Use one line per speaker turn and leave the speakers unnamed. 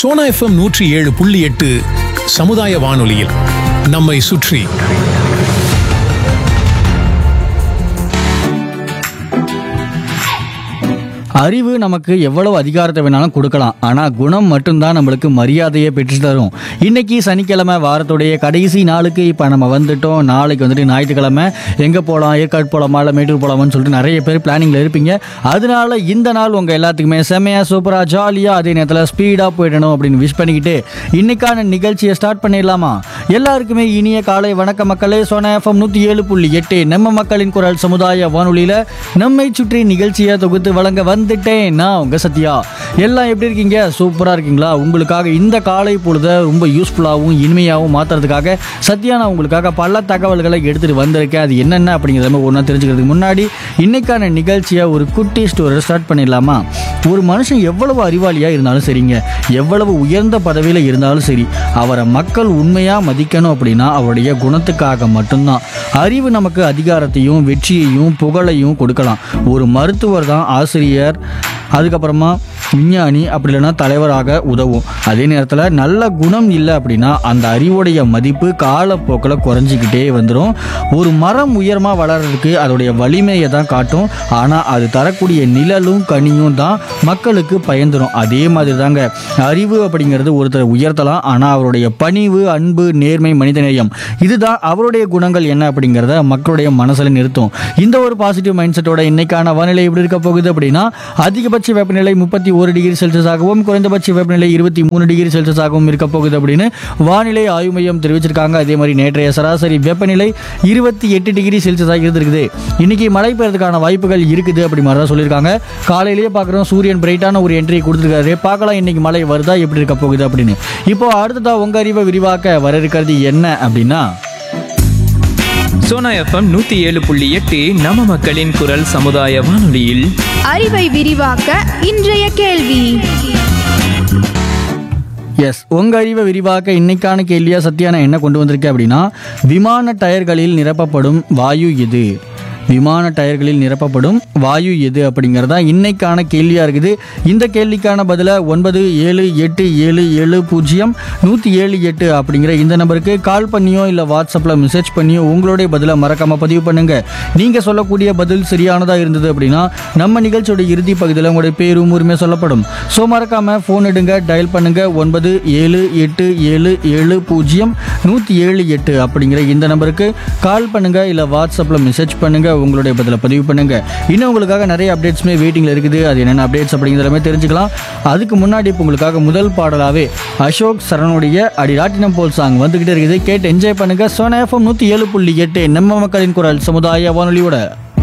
Sona FM நூற்றி ஏழு புள்ளி எட்டு சமுதாய வானொலியில் நம்மை சுற்றி
அறிவு நமக்கு எவ்வளவு அதிகாரத்தை வேணாலும் கொடுக்கலாம் ஆனால் குணம் மட்டும்தான் நம்மளுக்கு மரியாதையை பெற்று தரும் இன்னைக்கு சனிக்கிழமை வாரத்துடைய கடைசி நாளுக்கு இப்போ நம்ம வந்துட்டோம் நாளைக்கு வந்துட்டு ஞாயிற்றுக்கிழமை எங்கே போகலாம் ஏற்காடு போகலாமா இல்லை மேட்டூர் போகலாமான்னு சொல்லிட்டு நிறைய பேர் பிளானிங்கில் இருப்பீங்க அதனால இந்த நாள் உங்கள் எல்லாத்துக்குமே செம்மையாக சூப்பராக ஜாலியாக அதே நேரத்தில் ஸ்பீடாக போயிடணும் அப்படின்னு விஷ் பண்ணிக்கிட்டு இன்னைக்கான நிகழ்ச்சியை ஸ்டார்ட் பண்ணிடலாமா எல்லாருக்குமே இனிய காலை வணக்க மக்களே சோனா எஃப்எம் நூற்றி ஏழு புள்ளி எட்டு நம்ம மக்களின் குரல் சமுதாய வானொலியில் நம்மை சுற்றி நிகழ்ச்சியை தொகுத்து வழங்க வந்துட்டேன் நான் உங்க சத்யா எல்லாம் எப்படி இருக்கீங்க சூப்பராக இருக்கீங்களா உங்களுக்காக இந்த காலை பொழுத ரொம்ப யூஸ்ஃபுல்லாகவும் இனிமையாகவும் மாற்றுறதுக்காக சத்யா நான் உங்களுக்காக பல தகவல்களை எடுத்துகிட்டு வந்திருக்கேன் அது என்னென்ன அப்படிங்கிறத ஒன்றா தெரிஞ்சுக்கிறதுக்கு முன்னாடி இன்னைக்கான நிகழ்ச்சியை ஒரு குட்டி ஸ்டோரி ஸ்டார்ட் பண்ணிடலாமா ஒரு மனுஷன் எவ்வளவு அறிவாளியாக இருந்தாலும் சரிங்க எவ்வளவு உயர்ந்த பதவியில் இருந்தாலும் சரி அவரை மக்கள் உண்மையாக மதிக்கணும் அப்படின்னா அவருடைய குணத்துக்காக மட்டும்தான் அறிவு நமக்கு அதிகாரத்தையும் வெற்றியையும் புகழையும் கொடுக்கலாம் ஒரு மருத்துவர் தான் ஆசிரியர் அதுக்கப்புறமா விஞ்ஞானி அப்படி இல்லைன்னா தலைவராக உதவும் அதே நேரத்தில் நல்ல குணம் இல்லை அப்படின்னா அந்த அறிவுடைய மதிப்பு காலப்போக்கில் குறைஞ்சிக்கிட்டே வந்துடும் ஒரு மரம் உயரமாக வளர்றதுக்கு அதோடைய வலிமையை தான் காட்டும் ஆனால் அது தரக்கூடிய நிழலும் கனியும் தான் மக்களுக்கு பயந்துடும் அதே மாதிரி தாங்க அறிவு அப்படிங்கிறது ஒருத்தரை உயர்த்தலாம் ஆனால் அவருடைய பணிவு அன்பு நேர்மை மனிதநேயம் இதுதான் அவருடைய குணங்கள் என்ன அப்படிங்கிறத மக்களுடைய மனசில் நிறுத்தும் இந்த ஒரு பாசிட்டிவ் மைண்ட் செட்டோட இன்னைக்கான வானிலை எப்படி இருக்க போகுது அப்படின்னா அதிகபட்ச வெப்பநிலை முப்பத்தி ஒரு டிகிரி செல்சியஸாகவும் குறைந்தபட்ச வெப்பநிலை இருபத்தி மூணு டிகிரி செல்சியஸாகவும் இருக்க போகுது அப்படின்னு வானிலை ஆய்வு மையம் தெரிவிச்சிருக்காங்க அதே மாதிரி நேற்றைய சராசரி வெப்பநிலை இருபத்தி எட்டு டிகிரி செல்சியஸாக இருந்திருக்குது இன்னைக்கு மழை பெய்யறதுக்கான வாய்ப்புகள் இருக்குது அப்படி மாதிரி தான் சொல்லியிருக்காங்க காலையிலேயே பார்க்குறோம் சூரியன் பிரைட்டான ஒரு என்ட்ரி கொடுத்துருக்காரு பார்க்கலாம் இன்னைக்கு மழை வருதா எப்படி இருக்க போகுது அப்படின்னு இப்போ அடுத்ததா உங்க அறிவை விரிவாக்க வர இருக்கிறது என்ன அப்படின்னா
சோனா எஃப்எம் நூத்தி ஏழு புள்ளி எட்டு நம்ம மக்களின் குரல் சமுதாய வானொலியில்
அறிவை விரிவாக்க இன்றைய கேள்வி
எஸ் உங்க அறிவை விரிவாக்க இன்னைக்கான கேள்வியா சத்யா நான் என்ன கொண்டு வந்திருக்கேன் அப்படின்னா விமான டயர்களில் நிரப்பப்படும் வாயு எது விமான டயர்களில் நிரப்பப்படும் வாயு எது அப்படிங்கிறதா இன்னைக்கான கேள்வியா இருக்குது இந்த கேள்விக்கான பதிலை ஒன்பது ஏழு எட்டு ஏழு ஏழு பூஜ்ஜியம் நூற்றி ஏழு எட்டு அப்படிங்கிற இந்த நம்பருக்கு கால் பண்ணியோ இல்லை வாட்ஸ்அப்பில் மெசேஜ் பண்ணியோ உங்களுடைய பதிலை மறக்காம பதிவு பண்ணுங்க நீங்க சொல்லக்கூடிய பதில் சரியானதா இருந்தது அப்படின்னா நம்ம நிகழ்ச்சியோட இறுதி பகுதியில் உங்களுடைய பேரும் உரிமை சொல்லப்படும் ஸோ மறக்காம ஃபோன் எடுங்க டயல் பண்ணுங்க ஒன்பது ஏழு எட்டு ஏழு ஏழு பூஜ்ஜியம் நூற்றி ஏழு எட்டு அப்படிங்கிற இந்த நம்பருக்கு கால் பண்ணுங்க இல்லை வாட்ஸ்அப்பில் மெசேஜ் பண்ணுங்க உங்களுடைய பதிலை பதிவு பண்ணுங்க இன்னும் உங்களுக்காக நிறைய அப்டேட்ஸுமே வெயிட்டிங்கில் இருக்குது அது என்னென்ன அப்டேட்ஸ் அப்படிங்கிறத தெரிஞ்சுக்கலாம் அதுக்கு முன்னாடி இப்போ உங்களுக்காக முதல் பாடலாவே அசோக் சரணுடைய அடிராட்டினம் போல் சாங் வந்துகிட்டே இருக்குது கேட்டு என்ஜாய் பண்ணுங்க சோனா எஃப்எம் நூற்றி ஏழு புள்ளி எட்டு நம்ம மக்களின் குரல் சமுதாய வானொலியோட